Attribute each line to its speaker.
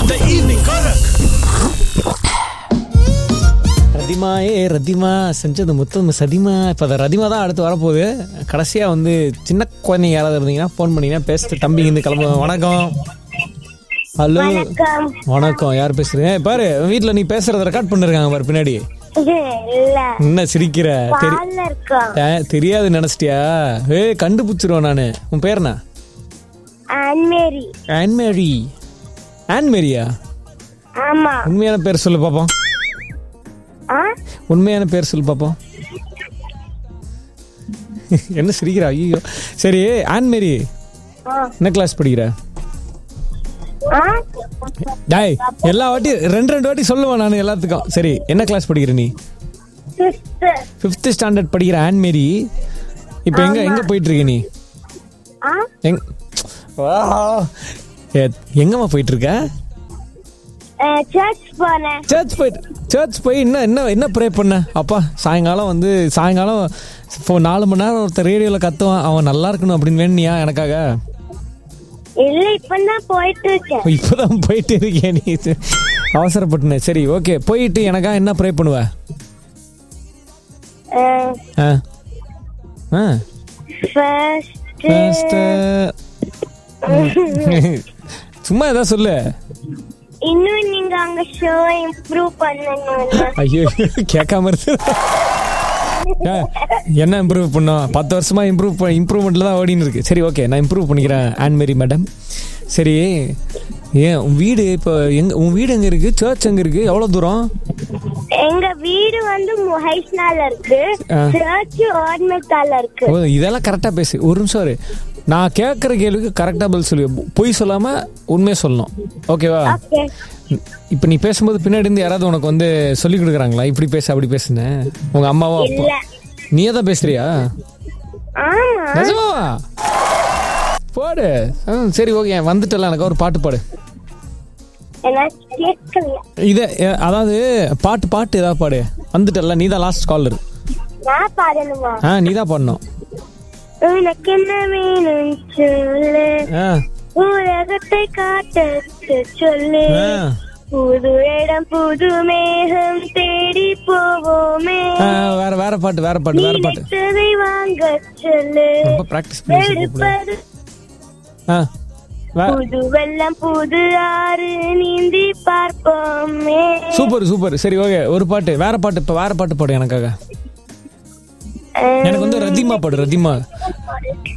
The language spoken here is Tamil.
Speaker 1: The evening Korak.
Speaker 2: ரதிமா ஏ ரதிமா செஞ்சது மொத்தம் சதிமா இப்போ அந்த ரதிமா தான் அடுத்து வரப்போகுது கடைசியாக வந்து சின்ன குழந்தைங்க யாராவது இருந்தீங்கன்னா ஃபோன் பண்ணிங்கன்னா பேசிட்டு தம்பி இருந்து கிளம்புவோம் வணக்கம் ஹலோ
Speaker 3: வணக்கம்
Speaker 2: வணக்கம் யார் பேசுறீங்க ஏய், பாரு வீட்டில் நீ பேசுறத ரெக்கார்ட் பண்ணிருக்காங்க பாரு பின்னாடி
Speaker 3: இல்ல
Speaker 2: என்ன சிரிக்கிற தெரி
Speaker 3: பால்ல இருக்கோம்
Speaker 2: ஏ, தெரியாது நினைச்சிட்டியா ஏ கண்டுபிடிச்சிருவேன் நான் உன் பேர் என்ன
Speaker 3: ஆன்மேரி
Speaker 2: ஆன்மேரி ஆன்மேரியா
Speaker 3: ஆமா
Speaker 2: உண்மையான பேர் சொல்லு பாப்போம்
Speaker 3: ஆ
Speaker 2: உண்மையான பேர் சொல்லு பாப்போம் என்ன சிரிக்கிறா ஐயோ சரி ஆன்மேரி
Speaker 3: ஆ.
Speaker 2: என்ன கிளாஸ் படிக்கிற
Speaker 3: ஆ
Speaker 2: டாய் எல்லா வாட்டி ரெண்டு ரெண்டு வாட்டி சொல்லுவேன் நான் எல்லாத்துக்கும் சரி என்ன கிளாஸ் படிக்கிற நீ
Speaker 3: ஃபிஃப்த்
Speaker 2: ஃபிஃப்த் ஸ்டாண்டர்ட் படிக்கிற ஆன்மேரி இப்போ எங்க எங்க போயிட்டு இருக்க நீ
Speaker 3: ஆ
Speaker 2: எங் வா. ஏ, எங்கம்மா போயிட்டு இருக்க
Speaker 3: சர்ச் போனேன்
Speaker 2: சர்ச் போயிட்டு சர்ச் போய் என்ன என்ன என்ன ப்ரே பண்ண அப்பா சாயங்காலம் வந்து சாயங்காலம் இப்போ நாலு மணி நேரம் ஒருத்தர் ரேடியோவில் கத்துவான் அவன் நல்லா இருக்கணும் அப்படின்னு வேணியா எனக்காக
Speaker 3: இல்ல இப்பதான் போயிட்டு இருக்கேன்
Speaker 2: இப்போதான் போயிட்டு இருக்கேன் நீ அவசரப்பட்டுனேன் சரி ஓகே போயிட்டு எனக்கா என்ன ப்ரே பண்ணுவ ஆ ஆ
Speaker 3: ஃபர்ஸ்ட்
Speaker 2: First, சும்மா ஏதாவது சொல்லு
Speaker 3: இன்னும் நீங்க அங்க ஷோ இம்ப்ரூவ் பண்ணணும்
Speaker 2: ஐயோ கேட்காம இருந்து ஆ, என்ன இம்ப்ரூவ் பண்ணோம் பத்து வருஷமா இம்ப்ரூவ் இம்ப்ரூவ்மெண்ட்ல தான் ஓடின்னு இருக்கு சரி ஓகே நான் இம்ப்ரூவ் பண்ணிக்கிறேன் ஆன்மேரி மேடம் சரி ஏன் உன் வீடு இப்போ எங்க உன் வீடு எங்க இருக்கு சர்ச் எங்க இருக்கு எவ்வளவு தூரம்
Speaker 3: எங்க வீடு வந்து முஹைஸ்னால இருக்கு
Speaker 2: ஆ.
Speaker 3: சர்ச் ஓர்மெத்தால இருக்கு
Speaker 2: ஓ இதெல்லாம் கரெக்டாக பேசு ஒரு நிமிஷம் இரு நான் கேட்குற கேள்விக்கு கரெக்டாக பதில் சொல்லு பொய் சொல்லாம உண்மையை சொல்லணும் ஓகேவா
Speaker 3: ஓகே
Speaker 2: இப்போ நீ பேசும்போது பின்னாடி இருந்து யாராவது உனக்கு வந்து சொல்லி கொடுக்குறாங்களா இப்படி பேசு அப்படி பேசுனேன் உங்க அம்மாவோ அப்பா
Speaker 3: இல்ல
Speaker 2: நீயே தான் பேசுறியா
Speaker 3: ஆமா
Speaker 2: நிஜமாவா போடு ஆ, சரி ஓகே வந்துட்டல எனக்கு ஒரு பாட்டு பாடு
Speaker 3: எனக்கு கேட்கல
Speaker 2: இதை எ, அதாவது பாட்டு பாட்டு ஏதாவது பாடு வந்துட்டல நீ தான் லாஸ்ட் காலர்
Speaker 3: நான் பாடணுமா
Speaker 2: ஆ நீ தான் பாடணும்
Speaker 3: உனக்கு என்ன வேணும் சொல்லு
Speaker 2: ஆ
Speaker 3: உலகத்தை காட்ட சொல்லு
Speaker 2: ஆ
Speaker 3: புது இடம் புது மேகம் தேடி போவோமே
Speaker 2: ஆ, வேற வேற பாட்டு வேற பாட்டு வேற பாட்டு
Speaker 3: நினைத்ததை வாங்க சொல்லு
Speaker 2: ரொம்ப ப்ராக்டிஸ் பண்ணி வச்சிருக்க
Speaker 3: எடுப்பது
Speaker 2: ஆ வே-
Speaker 3: புது வெள்ளம் புது ஆறு நீந்தி பார்ப்போமே
Speaker 2: சூப்பர் சூப்பர் சரி ஓகே ஒரு பாட்டு வேற பாட்டு இப்போ வேற பாட்டு பாடு எனக்காக எனக்கு வந்து ரதிமா பாடு ரதிமா